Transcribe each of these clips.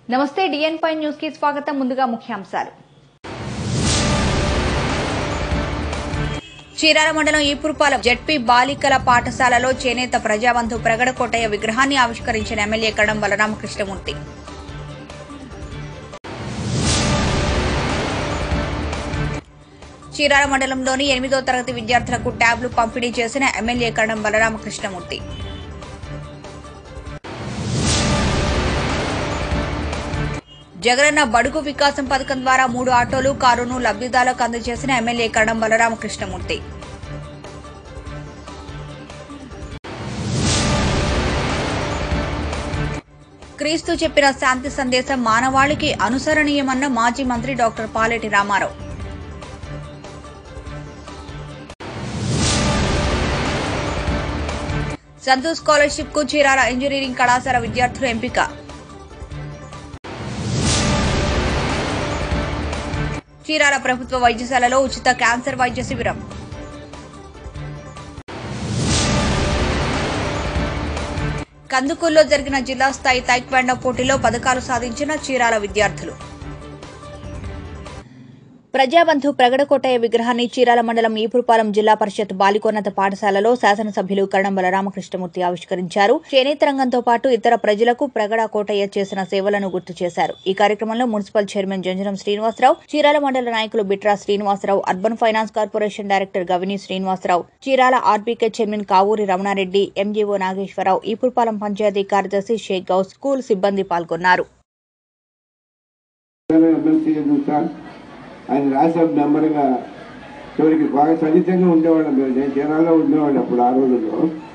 నమస్తే డిఎన్ పై న్యూస్ కి స్వాగతం ముందుగా ముఖ్యాంశాలు చీరాల మండలం ఈపురపాలెం జడ్పీ బాలికల పాఠశాలలో చేనేత ప్రజాబంధు ప్రగడకోటయ్య విగ్రహాన్ని ఆవిష్కరించిన ఎమ్మెల్యే కడం బలరామకృష్ణమూర్తి చీరాల మండలంలోని ఎనిమిదో తరగతి విద్యార్థులకు ట్యాబ్లు పంపిణీ చేసిన ఎమ్మెల్యే కడం బలరామకృష్ణమూర్తి జగనన్న బడుగు వికాసం పథకం ద్వారా మూడు ఆటోలు కారును లబ్ధిదారులకు అందజేసిన ఎమ్మెల్యే కడం బలరామకృష్ణమూర్తి క్రీస్తు చెప్పిన శాంతి సందేశం మానవాళికి అనుసరణీయమన్న మాజీ మంత్రి డాక్టర్ పాలెటి రామారావు సంతూ స్కాలర్షిప్ కు చీరాల ఇంజనీరింగ్ కళాశాల విద్యార్థుల ఎంపిక చీరాల ప్రభుత్వ వైద్యశాలలో ఉచిత క్యాన్సర్ వైద్య శిబిరం కందుకూరులో జరిగిన జిల్లా స్థాయి తైక్వాండో పోటీలో పథకాలు సాధించిన చీరాల విద్యార్థులు ప్రజాబంధు ప్రగడకోటయ్య విగ్రహాన్ని చీరాల మండలం ఈపురపాలెం జిల్లా పరిషత్ బాలికోన్నత పాఠశాలలో శాసనసభ్యులు కరణం బలరామకృష్ణమూర్తి ఆవిష్కరించారు చేనేత రంగంతో పాటు ఇతర ప్రజలకు ప్రగడ కోటయ్య చేసిన సేవలను గుర్తు చేశారు ఈ కార్యక్రమంలో మున్సిపల్ చైర్మన్ జంజనం శ్రీనివాసరావు చీరాల మండల నాయకులు Bitra Srinivasa Rao urban finance corporation director Gavini Srinivasa Rao Chirala RBK chairman Kavuri Ramana Reddy MGO Nageswara Rao Epurupalem panchayat కార్యదర్శి షేక్ గౌస్ స్కూల్ సిబ్బంది పాల్గొన్నారు ఎమ్మెల్సీ చూసా ఆయన రాజ్యసభ మెంబర్గా చివరికి బాగా సన్నిహితంగా ఉండేవాళ్ళం మేము నేను చీరాల్లో ఉండేవాడిని అప్పుడు ఆ రోజుల్లో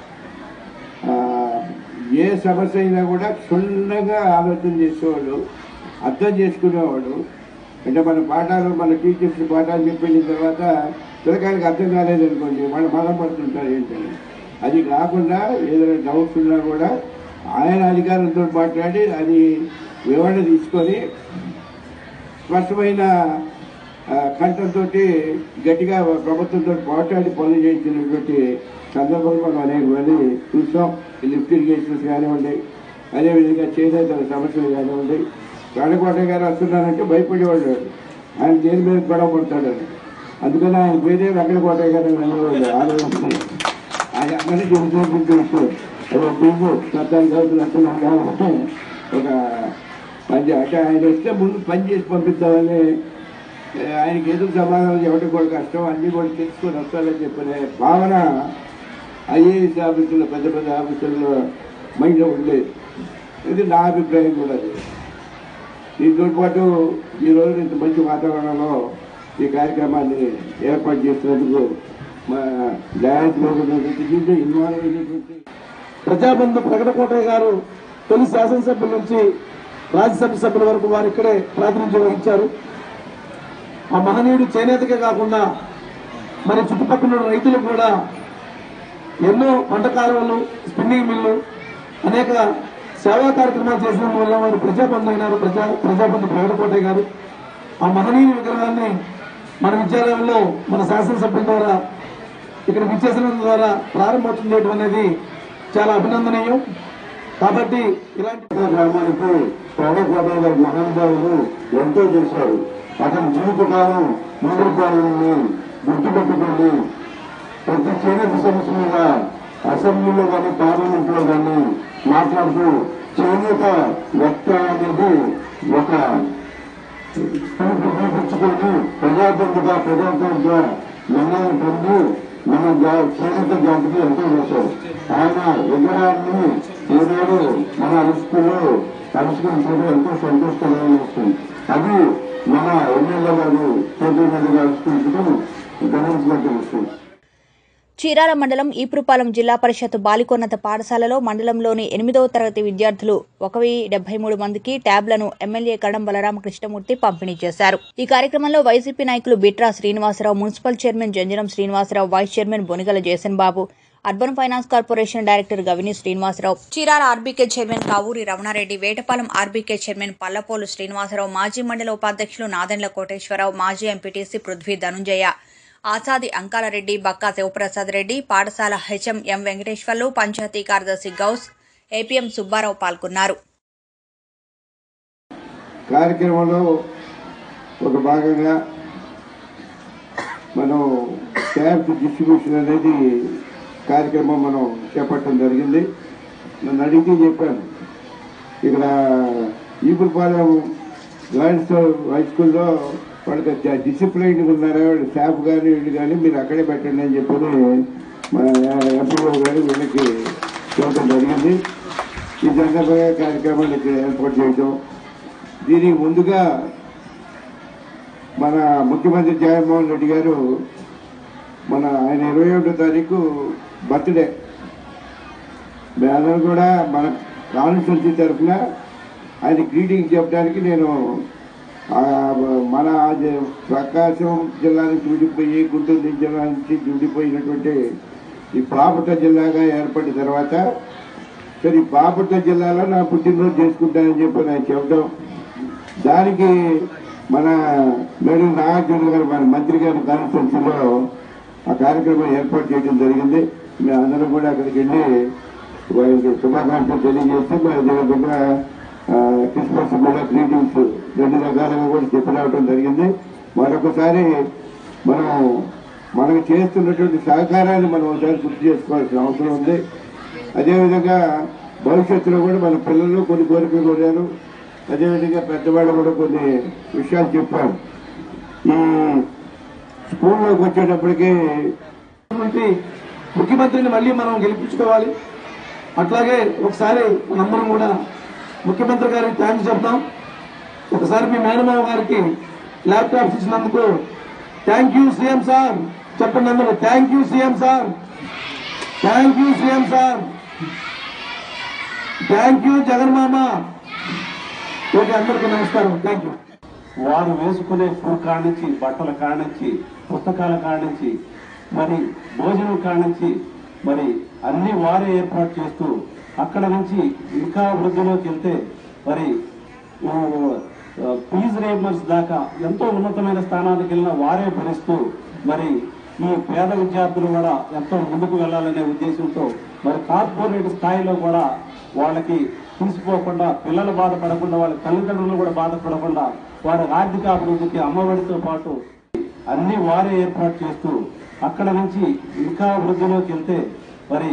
ఆ, ఏ సమస్య అయినా కూడా క్షుణ్ణంగా ఆలోచన చేసేవాళ్ళు అర్థం చేసుకునేవాడు అంటే మన పాఠాలు మన టీచర్స్ పాఠాలు చెప్పిన తర్వాత పిల్లకాయలకు అర్థం కాలేదనుకోండి వాళ్ళు బాధపడుతుంటారు ఏంటని అది కాకుండా ఏదైనా డౌట్స్ ఉన్నా కూడా ఆయన అధికారులతో మాట్లాడి అది వివరణ తీసుకొని స్పష్టమైన ఆ, కంఠంతో గట్టిగా ప్రభుత్వంతో పోట్లాడి పనులు చేయించినటువంటి సందర్భంలో మనం అనేక మంది చూసాం ఈ లిఫ్ట్ ఇరిగేషన్స్ కానివ్వండి అదేవిధంగా చేనేత సమస్యలు కానివ్వండి రాణకోట గారు వస్తున్నారంటే భయపడేవాడు ఆయన దేని మీద గొడవ పడతాడని అందుకని ఆయన పేరే వెంకటకోట గారు అని అనేవాడు ఆ రోజు ఆయన అందరినీ చూసినటువంటి విషయం ఒక పువ్వు సత్తాలు చదువులు వస్తున్నాడు ఒక పని చే- అంటే ఆయన వస్తే ముందు పని చేసి పంపిద్దామని ఏ, ఆయనకి ఎదురు సమాధానం చెప్పడం కూడా కష్టం అన్నీ కూడా తెలుసుకొని వస్తారని చెప్పిన భావన ఐఏఎస్ ఆఫీసుల్లో పెద్ద పెద్ద ఆఫీసుల్లో మైండ్లో ఉండేది ఇది నా అభిప్రాయం కూడా అది దీంతో పాటు ఈరోజు ఇంత మంచి వాతావరణంలో ఈ కార్యక్రమాన్ని ఏర్పాటు చేసినందుకు మా డయాస్లో ఉన్నటువంటి దీంట్లో ఇన్వాల్వ్ అయినటువంటి ప్రజాబంధు ప్రకటకోటయ్య గారు తొలి శాసనసభ్యుల నుంచి రాజ్యసభ సభ్యుల వరకు వారు ఇక్కడే ప్రాతినిధ్యం వహించారు ఆ మహనీయుడు చేనేతకే కాకుండా మరి చుట్టుపక్కల ఉన్న రైతులకు కూడా ఎన్నో పంట కాలువలు స్పిన్నింగ్ మిల్లు అనేక సేవా కార్యక్రమాలు చేసిన వల్ల వారు ప్రజాబంధు అయినారు ప్రజా ప్రజాబంధు ప్రకటకోటయ్య గారు ఆ మహనీయుని విగ్రహాన్ని మన విద్యాలయంలో మన శాసనసభ్యుల ద్వారా ఇక్కడ విచ్చేసిన ద్వారా ప్రారంభోత్సవం చేయడం అనేది చాలా అభినందనీయం కాబట్టి ఇలాంటి గ్రామానికి పౌడకోట గారి మహానుభావులు ఎంతో చేశారు అతని జీవితకాలం ముందుకాలని గుర్తుపెట్టుకుని ప్రతి చేనేత సమస్య మీద అసెంబ్లీలో కానీ పార్లమెంట్ లో కానీ మాట్లాడుతూ చేనేత వ్యక్త అనేది ఒక చూపించుకొని ప్రజాతంత్రగా ప్రజాతంత్ర నిర్ణయం పొంది మన జా- చేనేత జాతికి ఎంతో చేశారు ఆయన విగ్రహాన్ని ఈనాడు మన అరుస్తులో ఆవిష్కరించడం ఎంతో సంతోషకరమైన విషయం అది మన ఎమ్మెల్యే గారు కేంద్ర మంత్రిగా ఆవిష్కరించడం గమనించినట్టు విషయం చీరాల మండలం ఈపురపాలెం జిల్లా పరిషత్ బాలికోన్నత పాఠశాలలో మండలంలోని ఎనిమిదవ తరగతి విద్యార్థులు ఒక వెయ్యి డెబ్బై మూడు మందికి ట్యాబ్లను ఎమ్మెల్యే కడం బలరామకృష్ణమూర్తి పంపిణీ చేశారు ఈ కార్యక్రమంలో వైసీపీ నాయకులు Bitra Srinivasa Rao municipal chairman Janjanam Srinivasa Rao vice chairman Bonigala Jayason Babu urban finance corporation director Gavini Srinivasa Rao Chirala RBK chairman Kavuri Ramana Reddy Vetapalem RBK chairman Pallapolu Srinivasa Rao మాజీ మండల ఉపాధ్యక్షులు నాదెండ్ల కోటేశ్వరరావు మాజీ ఎంపీటీసీ పృథ్వీ ధనుంజయ ఆచాది అంకాలరెడ్డి బక్కా శివప్రసాద్ రెడ్డి పాఠశాల హెచ్ఎం ఎం వెంకటేశ్వర్లు పంచాయతీ కార్యదర్శి గౌస్ ఏపీఎం సుబ్బారావు పాల్గొన్నారు కార్యక్రమంలో ఒక భాగంగా మనం ట్యాబ్స్ డిస్ట్రిబ్యూషన్ అనేది కార్యక్రమం మనం చేపట్టడం జరిగింది నన్ను అడిగితే చెప్పాను ఇక్కడ ఈపురపాలెం గర్ల్స్ హై స్కూల్లో వాళ్ళకి డిసిప్లైన్ ఉన్నారా వాళ్ళు స్టాఫ్ కానీ వీళ్ళు కానీ మీరు అక్కడే పెట్టండి అని చెప్పని మా ఎంపీఓ గారు వీళ్ళకి చూడటం జరిగింది ఈ సందర్భంగా కార్యక్రమాన్ని ఇక్కడ ఏర్పాటు చేయడం దీనికి ముందుగా మన ముఖ్యమంత్రి జగన్మోహన్ రెడ్డి గారు మన ఆయన ఇరవై ఒకటో తారీఖు బర్త్డే మేమందరం కూడా మన కాన్స్టిట్యూన్సీ తరఫున ఆయన గ్రీటింగ్ చెప్పడానికి నేను ఆ, మన జ- ప్రకాశం జిల్లా నుంచి విడిపోయి గుంటూరు జిల్లా నుంచి విడిపోయినటువంటి ఈ బాపట్ల జిల్లాగా ఏర్పడిన తర్వాత సరే ఈ బాపట్ల జిల్లాలో నా పుట్టినరోజు చేసుకుంటానని చెప్పి నేను చెప్పడం దానికి మన మేడం నాగార్జున గారు మన మంత్రి గారి కాన్స్టిట్యూన్సీలో ఆ కార్యక్రమం ఏర్పాటు చేయడం జరిగింది మేము అందరం కూడా అక్కడికి వెళ్ళి వారికి శుభాకాంక్షలు తెలియజేస్తే మరి అదేవిధంగా ఆ, క్రిస్మస్ కూడా గ్రీటింగ్స్ రెండు రకాలుగా కూడా చెప్పి రావడం జరిగింది మరొకసారి మనం మనకు చేస్తున్నటువంటి సహకారాన్ని మనం ఒకసారి గుర్తు చేసుకోవాల్సిన అవసరం ఉంది అదేవిధంగా భవిష్యత్తులో కూడా మన పిల్లలు కొన్ని కోరికలు కోరారు అదేవిధంగా పెద్దవాళ్ళు కూడా కొన్ని విషయాలు చెప్పారు ఈ స్కూల్లోకి వచ్చేటప్పటికి ముఖ్యమంత్రి ముఖ్యమంత్రిని మళ్ళీ మనం గెలిపించుకోవాలి అట్లాగే ఒకసారి మనందరం కూడా ముఖ్యమంత్రి గారికి థ్యాంక్స్ చెప్తాం ఒకసారి మీ మేనమావ గారికి ల్యాప్టాప్స్ ఇచ్చినందుకు థ్యాంక్ యూ సీఎం సార్ చెప్పండి అందరూ thank you CM sir thank you CM sir thank you Jagan మామ ఓకే అందరికీ నమస్కారం థ్యాంక్ యూ వారు వేసుకునే షూ కాడ నుంచి బట్టల కాడ నుంచి పుస్తకాల కాడ నుంచి మరి భోజనం కాడ నుంచి మరి అన్ని వారే ఏర్పాటు చేస్తూ అక్కడ నుంచి ఇంకా వృద్ధిలోకి వెళ్తే మరి ఫీజు రేమర్స్ దాకా ఎంతో ఉన్నతమైన స్థానానికి వెళ్ళిన వారే భరిస్తూ మరి ఈ పేద విద్యార్థులు కూడా ఎంతో ముందుకు వెళ్ళాలనే ఉద్దేశంతో మరి కార్పొరేట్ స్థాయిలో కూడా వాళ్ళకి తీసిపోకుండా పిల్లలు బాధపడకుండా వాళ్ళ తల్లిదండ్రులు కూడా బాధపడకుండా వారి ఆర్థిక అభివృద్ధికి అమ్మఒడితో పాటు అన్ని వారే ఏర్పాటు చేస్తూ అక్కడ నుంచి ఇంకా వృద్ధిలోకి వెళ్తే మరి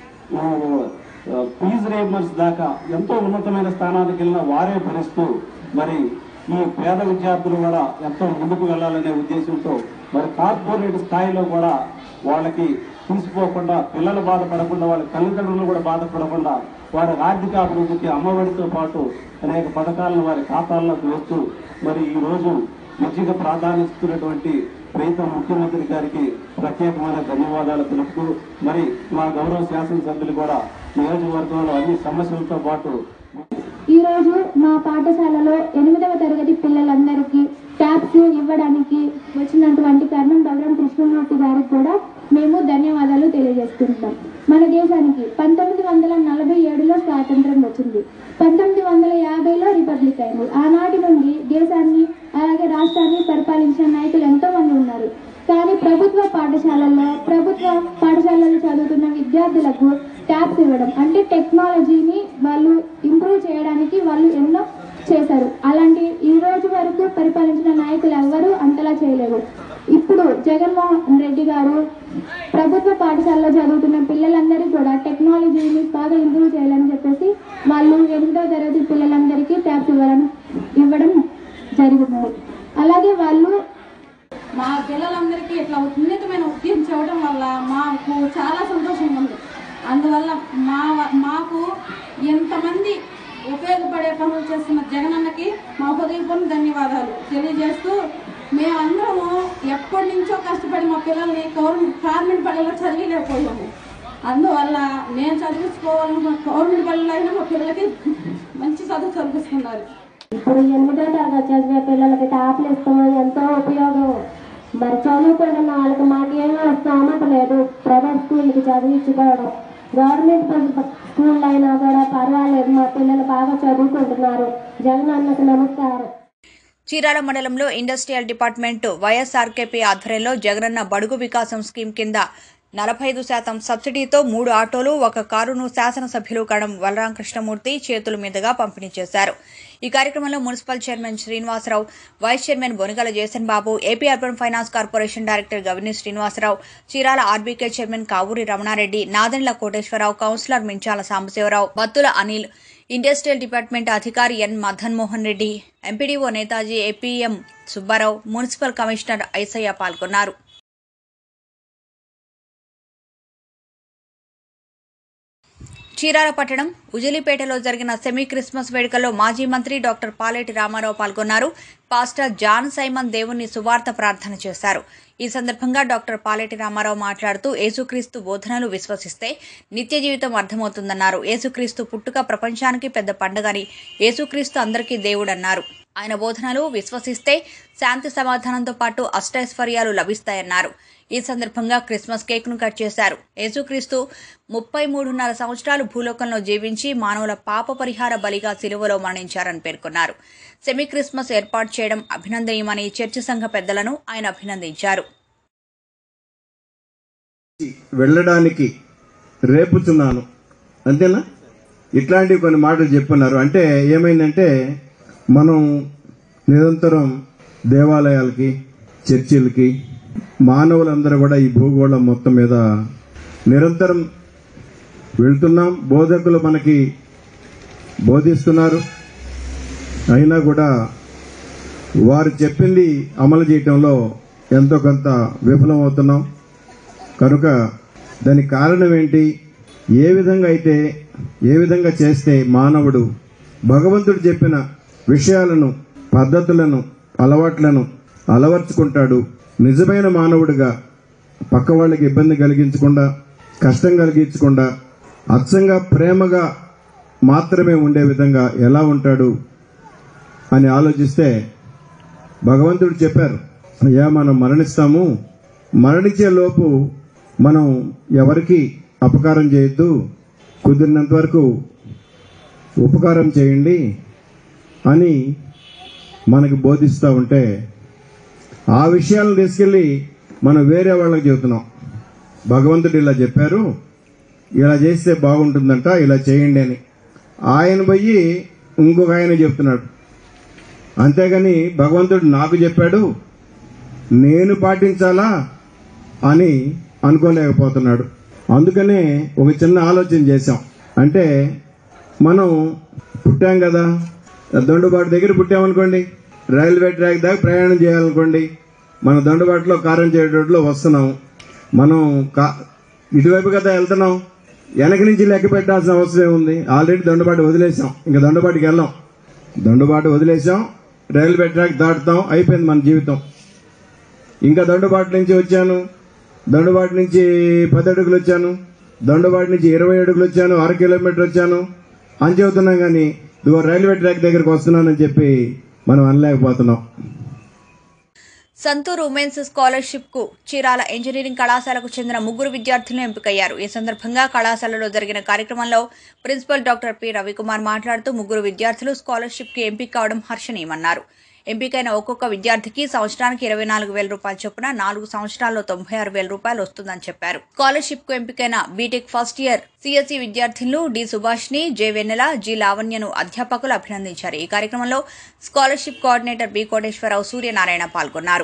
ఫీజు రేమర్స్ దాకా ఎంతో ఉన్నతమైన స్థానానికి వెళ్ళిన వారే భరిస్తూ మరి ఈ పేద విద్యార్థులు కూడా ఎంతో ముందుకు వెళ్ళాలనే ఉద్దేశంతో మరి కార్పొరేట్ స్థాయిలో కూడా వాళ్ళకి తీసిపోకుండా పిల్లలు బాధపడకుండా వాళ్ళ తల్లిదండ్రులు కూడా బాధపడకుండా వారి ఆర్థిక అభివృద్ధికి అమ్మఒడితో పాటు అనేక పథకాలను వారి ఖాతాల్లోకి వేస్తూ మరి ఈ రోజు విద్యకు ప్రాధాన్యతటువంటి ప్రీతం ముఖ్యమంత్రి గారికి ప్రత్యేకమైన ధన్యవాదాలు తెలుపుతూ మరి మా గౌరవ శాసనసభ్యులు కూడా నియోజకవర్గంలో అన్ని సమస్యలతో పాటు ఈరోజు మా పాఠశాలలో ఎనిమిదవ తరగతి పిల్లలందరికీ ట్యాబ్స్ ఇవ్వడానికి వచ్చినటువంటి కర్ణం బలరాం కృష్ణమూర్తి గారికి కూడా మేము ధన్యవాదాలు తెలియజేస్తుంటాం మన దేశానికి పంతొమ్మిది వందల నలభై ఏడులో స్వాతంత్రం వచ్చింది పంతొమ్మిది వందల యాభైలో రిపబ్లిక్ అయింది ఆనాటి నుండి దేశాన్ని అలాగే రాష్ట్రాన్ని పరిపాలించిన నాయకులు ఎంతో మంది ఉన్నారు కానీ ప్రభుత్వ పాఠశాలల్లో ప్రభుత్వ పాఠశాలల్లో చదువుతున్న విద్యార్థులకు ట్యాబ్స్ ఇవ్వడం అంటే టెక్నాలజీని వాళ్ళు ఇంప్రూవ్ చేయడానికి వాళ్ళు ఎన్నో చేశారు అలాంటి ఈ రోజు వరకు పరిపాలించిన నాయకులు ఎవ్వరూ అంతలా చేయలేరు ఇప్పుడు జగన్మోహన్ రెడ్డి గారు ప్రభుత్వ పాఠశాలలో చదువుతున్న పిల్లలందరికీ కూడా టెక్నాలజీని బాగా ఇంప్రూవ్ చేయాలని చెప్పేసి వాళ్ళు ఎనిమిదవ తరగతి పిల్లలందరికీ ట్యాబ్స్ ఇవ్వాలని ఇవ్వడం జరిగింది అలాగే వాళ్ళు మా పిల్లలందరికీ ఇట్లా ఉన్నతమైన ఉద్యోగం చేయడం వల్ల మాకు చాలా సంతోషంగా ఉంది అందువల్ల మా మాకు ఎంతమంది ఉపయోగపడే పనులు చేస్తున్న జగనన్నకి మా హృదయపూర్ణ ధన్యవాదాలు తెలియజేస్తూ మేమందరము ఎప్పటి నుంచో కష్టపడి మా పిల్లల్ని గవర్నమెంట్ గవర్నమెంట్ బడిలో చదివిలేకపోయాము అందువల్ల నేను చదివించుకోవాలనుకున్న గవర్నమెంట్ బడిలో అయినా మా పిల్లలకి మంచి చదువు చదివిస్తున్నారు ఇప్పుడు ఎనిమిదో తరగతి చదివే పిల్లలకి ట్యాబ్లు ఇస్తామని ఎంతో ఉపయోగం మరి చదువుకున్న వాళ్ళకి మాకేమో స్తోమత లేదు ప్రైవేట్ స్కూల్కి చదివించుకోవడం గవర్నమెంట్ స్కూల్ అయినా కూడా పర్వాలేదు మా పిల్లలు బాగా చదువుకుంటున్నారు జగన్ అన్నకు నమస్కారం చీరాల మండలంలో ఇండస్ట్రియల్ డిపార్ట్మెంట్ వైఎస్ఆర్కేపీ ఆధ్వర్యంలో జగనన్న బడుగు వికాసం స్కీమ్ కింద నలభై ఐదు శాతం సబ్సిడీతో మూడు ఆటోలు ఒక కారును శాసనసభ్యులు కడం బలరాం కృష్ణమూర్తి చేతుల మీదుగా పంపిణీ చేశారు ఈ కార్యక్రమంలో municipal chairman Srinivasa Rao vice chairman Bonigala Jayason Babu AP urban finance corporation director Gavini Srinivasa Rao Chirala RBK chairman Kavuri Ramana Reddy Nadendla Koteswara Rao councillor Minchala Sambasiva Rao Battula Anil industrial department అధికారి N Madan Mohan Reddy MPDO Netaji APM Subba Rao municipal commissioner Aisayya పాల్గొన్నారు చీరాల పట్టణం ఉజిలిపేటలో జరిగిన సెమీ క్రిస్మస్ వేడుకల్లో మాజీ మంత్రి డాక్టర్ పాలేటి రామారావు పాల్గొన్నారు పాస్టర్ జాన్ సైమన్ దేవుని సువార్త ప్రార్థన చేశారు ఈ సందర్భంగా డాక్టర్ పాలేటి రామారావు మాట్లాడుతూ యేసుక్రీస్తు బోధనలు విశ్వసిస్తే నిత్య జీవితం అర్థమవుతుందన్నారు యేసుక్రీస్తు పుట్టుక ప్రపంచానికి పెద్ద పండుగని యేసుక్రీస్తు అందరికీ దేవుడన్నారు ఆయన బోధనలు విశ్వసిస్తే శాంతి సమాధానంతో పాటు అష్టైశ్వర్యాలు లభిస్తాయన్నారు ఈ సందర్భంగా క్రిస్మస్ కేక్ ను కట్ చేశారు యేసుక్రీస్తు ముప్పై మూడున్నర సంవత్సరాలు భూలోకంలో జీవించి మానవుల పాప పరిహార బలిగా సిలువలో మరణించారని పేర్కొన్నారు సెమీ క్రిస్మస్ ఏర్పాటు చేయడం అభినందనీయమని చర్చి సంఘ పెద్దలను ఆయన అభినందించారు వెళ్ళడానికి రేపుతున్నాను అంతేనా ఇట్లాంటివి కొన్ని మాటలు చెప్పున్నారు అంటే ఏమైందంటే మనం నిరంతరం దేవాలయాలకి చర్చిలకి మానవులందరూ కూడా ఈ భూగోళం మొత్తం మీద నిరంతరం వెళ్తున్నాం బోధకులు మనకి బోధిస్తున్నారు అయినా కూడా వారు చెప్పింది అమలు చేయటంలో ఎంతో కొంత విఫలం అవుతున్నాం కనుక దానికి కారణం ఏంటి ఏ విధంగా అయితే ఏ విధంగా చేస్తే మానవుడు భగవంతుడు చెప్పిన విషయాలను పద్ధతులను అలవాట్లను అలవర్చుకుంటాడు నిజమైన మానవుడిగా పక్క వాళ్ళకి ఇబ్బంది కలిగించకుండా కష్టం కలిగించకుండా అచ్చంగా ప్రేమగా మాత్రమే ఉండే విధంగా ఎలా ఉంటాడు అని ఆలోచిస్తే భగవంతుడు చెప్పారు అయ్యా మనం మరణిస్తాము మరణించే లోపు మనం ఎవరికి అపకారం చేయొద్దు కుదిరినంత వరకు ఉపకారం చేయండి అని మనకి బోధిస్తూ ఉంటే ఆ విషయాలను తీసుకెళ్ళి మనం వేరే వాళ్ళకి చెబుతున్నాం భగవంతుడు ఇలా చెప్పారు ఇలా చేస్తే బాగుంటుందంట ఇలా చేయండి అని ఆయన పోయి ఇంకొక ఆయన చెప్తున్నాడు అంతేగాని భగవంతుడు నాకు చెప్పాడు నేను పాటించాలా అని అనుకోలేకపోతున్నాడు అందుకనే ఒక చిన్న ఆలోచన చేశాం అంటే మనం పుట్టాం కదా దొండుబాటు దగ్గర పుట్టామనుకోండి రైల్వే ట్రాక్ దాకా ప్రయాణం చేయాలనుకోండి మన దొండుబాటులో కారం చేయడంలో వస్తున్నాం మనం కా- ఇటువైపు కదా వెళ్తున్నాం వెనక నుంచి లెక్క పెట్టాల్సిన అవసరం ఏముంది ఆల్రెడీ దొండబాటు వదిలేసాం ఇంకా దొండబాటుకి వెళ్ళాం దొండబాటు వదిలేసాం రైల్వే ట్రాక్ దాటుతాం అయిపోయింది మన జీవితం ఇంకా దొండబాటు నుంచి వచ్చాను దొండబాటు నుంచి పది అడుగులు వచ్చాను దొండబాటు నుంచి ఇరవై అడుగులు వచ్చాను అర కిలోమీటర్ వచ్చాను అని చెబుతున్నాం కానీ ఇదిగో రైల్వే ట్రాక్ దగ్గరికి వస్తున్నానని చెప్పి మనం అనలేకపోతున్నాం సంతూర్ ఉమెన్స్ స్కాలర్షిప్ కు చీరాల ఇంజనీరింగ్ కళాశాలకు చెందిన ముగ్గురు విద్యార్థులు ఎంపికయ్యారు ఈ సందర్భంగా కళాశాలలో జరిగిన కార్యక్రమంలో ప్రిన్సిపల్ డాక్టర్ పి రవికుమార్ మాట్లాడుతూ ముగ్గురు విద్యార్థులు స్కాలర్షిప్ కి ఎంపిక కావడం హర్షణీయమన్నారు ఎంపికైన ఒక్కొక్క విద్యార్థికి సంవత్సరానికి ఇరవై నాలుగు వేల రూపాయల చొప్పున నాలుగు సంవత్సరాల్లో తొంభై ఆరు వేల రూపాయలు వస్తుందని చెప్పారు స్కాలర్షిప్ కు ఎంపికైన బీటెక్ ఫస్ట్ ఇయర్ సిఎస్ఈ విద్యార్థినులు D Subhashni J Vennela G లావణ్యను అధ్యాపకులు అభినందించారు ఈ కార్యక్రమంలో scholarship coordinator B Koteswara Rao Suryanarayana పాల్గొన్నారు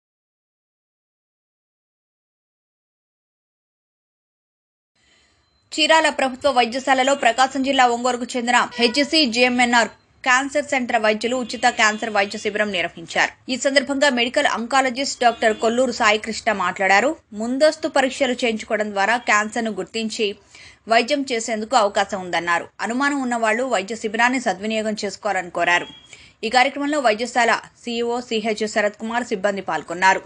చీరాల ప్రభుత్వ వైద్యశాలలో ప్రకాశం జిల్లా ఒంగోలుకు చెందిన హెచ్సి జిఎంఎన్ఆర్ క్యాన్సర్ సెంటర్ వైద్యులు ఉచిత క్యాన్సర్ వైద్య శిబిరం నిర్వహించారు ఈ సందర్భంగా medical oncologist doctor Kolluru Sai Krishna మాట్లాడారు ముందస్తు పరీక్షలు చేయించుకోవడం ద్వారా క్యాన్సర్ ను గుర్తించి వైద్యం చేసేందుకు అవకాశం ఉందన్నారు అనుమానం ఉన్నవాళ్లు వైద్య శిబిరాన్ని సద్వినియోగం చేసుకోవాలని కోరారు ఈ కార్యక్రమంలో వైద్యశాల సీఈఓ సిహెచ్ శరత్ కుమార్ సిబ్బంది పాల్గొన్నారు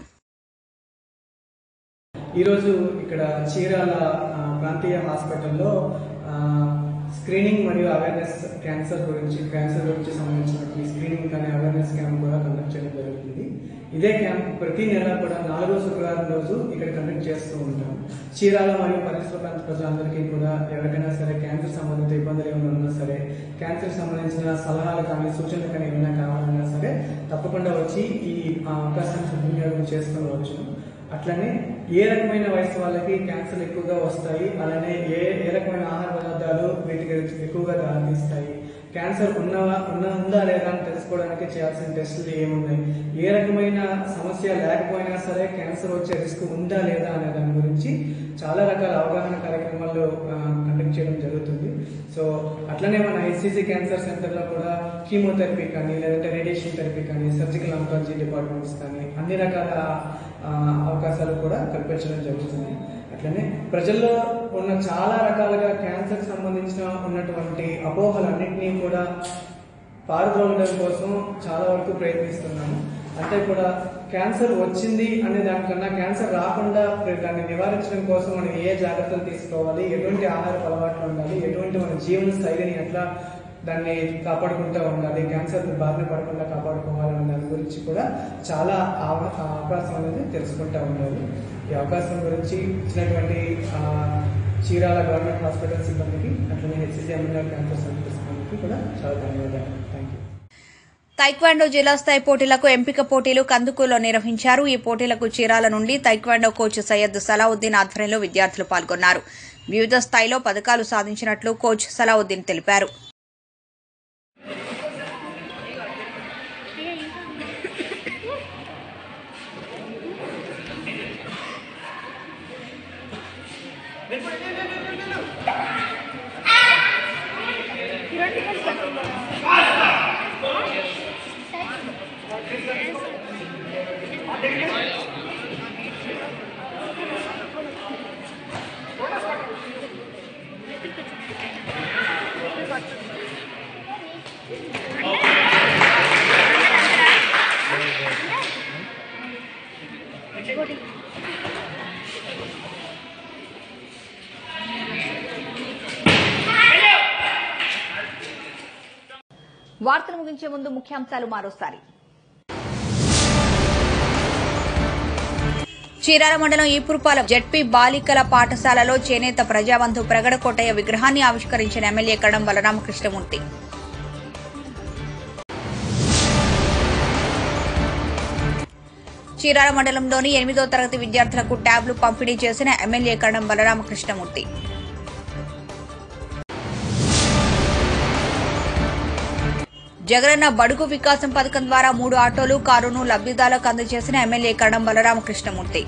ఈరోజు ఇక్కడ చీరాల ఆ, ప్రాంతీయ హాస్పిటల్లో ఆ, స్క్రీనింగ్ మరియు అవేర్నెస్ క్యాన్సర్ గురించి క్యాన్సర్ గురించి సంబంధించిన స్క్రీనింగ్ అనే అవేర్నెస్ క్యాంప్ కూడా కండక్ట్ చేయడం జరుగుతుంది ఇదే క్యాంప్ ప్రతి నెల కూడా నాలుగో శుక్రవారం రోజు ఇక్కడ కండక్ట్ చేస్తూ ఉంటాం చీరాల మరియు పరిసర ప్రాంత ప్రజలందరికీ కూడా ఎవరికైనా సరే క్యాన్సర్ సంబంధిత ఇబ్బందులు ఏమైనా ఉన్నా సరే క్యాన్సర్ సంబంధించిన సలహాలు కానీ సూచనలు కానీ ఏమైనా కావాలన్నా సరే తప్పకుండా వచ్చి ఈ ఆ, అవకాశాన్ని సద్వినియోగం చేసుకోవచ్చు అట్లనే ఏ రకమైన వయసు వాళ్ళకి క్యాన్సర్ ఎక్కువగా వస్తాయి అలానే ఏ ఏ రకమైన ఆహార పదార్థాలు వీటికి ఎక్కువగా దారితీస్తాయి క్యాన్సర్ ఉన్నవా ఉన్న ఉందా లేదా అని తెలుసుకోవడానికి చేయాల్సిన టెస్టులు ఏమున్నాయి ఏ రకమైన సమస్య లేకపోయినా సరే క్యాన్సర్ వచ్చే రిస్క్ ఉందా లేదా అనే దాని గురించి చాలా రకాల అవగాహన కార్యక్రమాలు కండక్ట్ చేయడం జరుగుతుంది సో అట్లనే మన ఐసీసీ క్యాన్సర్ సెంటర్లో కూడా కీమోథెరపీ కానీ లేదంటే రేడియేషన్ థెరపీ కానీ సర్జికల్ ఆంకాలజీ డిపార్ట్మెంట్స్ కానీ అన్ని రకాల ఆ, అవకాశాలు కూడా కల్పించడం జరుగుతుంది అట్లనే ప్రజల్లో ఉన్న చాలా రకాలుగా క్యాన్సర్ సంబంధించిన ఉన్నటువంటి అపోహలన్నింటినీ కూడా పారుదోలడం కోసం చాలా వరకు ప్రయత్నిస్తున్నాము అంటే కూడా క్యాన్సర్ వచ్చింది అనే దానికన్నా క్యాన్సర్ రాకుండా దాన్ని నివారించడం కోసం మనం ఏ జాగ్రత్తలు తీసుకోవాలి ఎటువంటి ఆహార అలవాట్లు ఉండాలి ఎటువంటి మన జీవన శైలిని ఎట్లా దాన్ని కాపాడుకుంటూ ఉండాలి క్యాన్సర్ బారిన పడకుండా కాపాడుకోవాలనే దాని గురించి కూడా చాలా ఆవ- అవకాశం అనేది తెలుసుకుంటూ ఉండాలి ఈ అవకాశం గురించి ఇచ్చినటువంటి ఆ, చీరాల గవర్నమెంట్ హాస్పిటల్ సిబ్బందికి అట్లనే హెచ్సిసి ఎమ్మెల్యే క్యాన్సర్ సెంటర్ సిబ్బందికి కూడా చాలా ధన్యవాదాలు థ్యాంక్ యూ తైక్వాండో జిల్లా స్థాయి పోటీలకు ఎంపిక పోటీలు కందుకూరులో నిర్వహించారు ఈ పోటీలకు చీరాల నుండి తైక్వాండో కోచ్ సయ్యద్ సలావుద్దీన్ ఆధ్వర్యంలో విద్యార్థులు పాల్గొన్నారు వివిధ స్థాయిలో పథకాలు సాధించినట్లు కోచ్ సలావుద్దీన్ తెలిపారు వార్తలు ముగించే ముందు ముఖ్యాంశాలు మరోసారి చీరాల మండలం ఈపురపాలెం జడ్పీ బాలికల పాఠశాలలో చేనేత ప్రజాబంధు ప్రగడకోటయ్య విగ్రహాన్ని ఆవిష్కరించిన ఎమ్మెల్యే కడం బలరామకృష్ణమూర్తి చీరాల మండలంలోని ఎనిమిదో తరగతి విద్యార్థులకు ట్యాబ్లు పంపిణీ చేసిన ఎమ్మెల్యే కడం బలరామకృష్ణమూర్తి జగనన్న బడుగు వికాసం పథకం ద్వారా మూడు ఆటోలు కారును లబ్దిదారులకు అందజేసిన ఎమ్మెల్యే కడం బలరామకృష్ణమూర్తి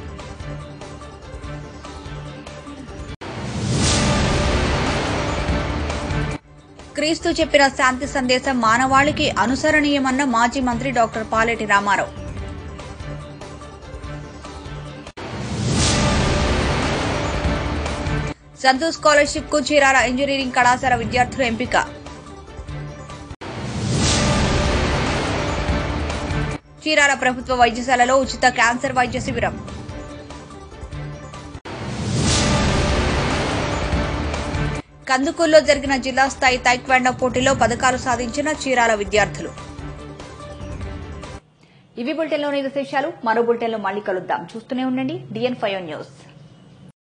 క్రీస్తు చెప్పిన శాంతి సందేశం మానవాళికి అనుసరణీయమన్న మాజీ మంత్రి డాక్టర్ పాలెటి రామారావు సంతోష్ స్కాలర్షిప్ కు చీరాల ఇంజనీరింగ్ కళాశాల విద్యార్థులు ఎంపిక చీరాల ప్రభుత్వ వైద్యశాలలో ఉచిత క్యాన్సర్ వైద్య శిబిరం కందుకూరులో జరిగిన జిల్లా స్థాయి తైక్వాండో పోటీలో పథకాలు సాధించిన చీరాల విద్యార్థులు ఇవి బులెటిన్లోని విశేషాలు మరో బులెటిన్లో మళ్ళీ కలుద్దాం చూస్తూనే ఉండండి డిఎన్ ఫైవ్ న్యూస్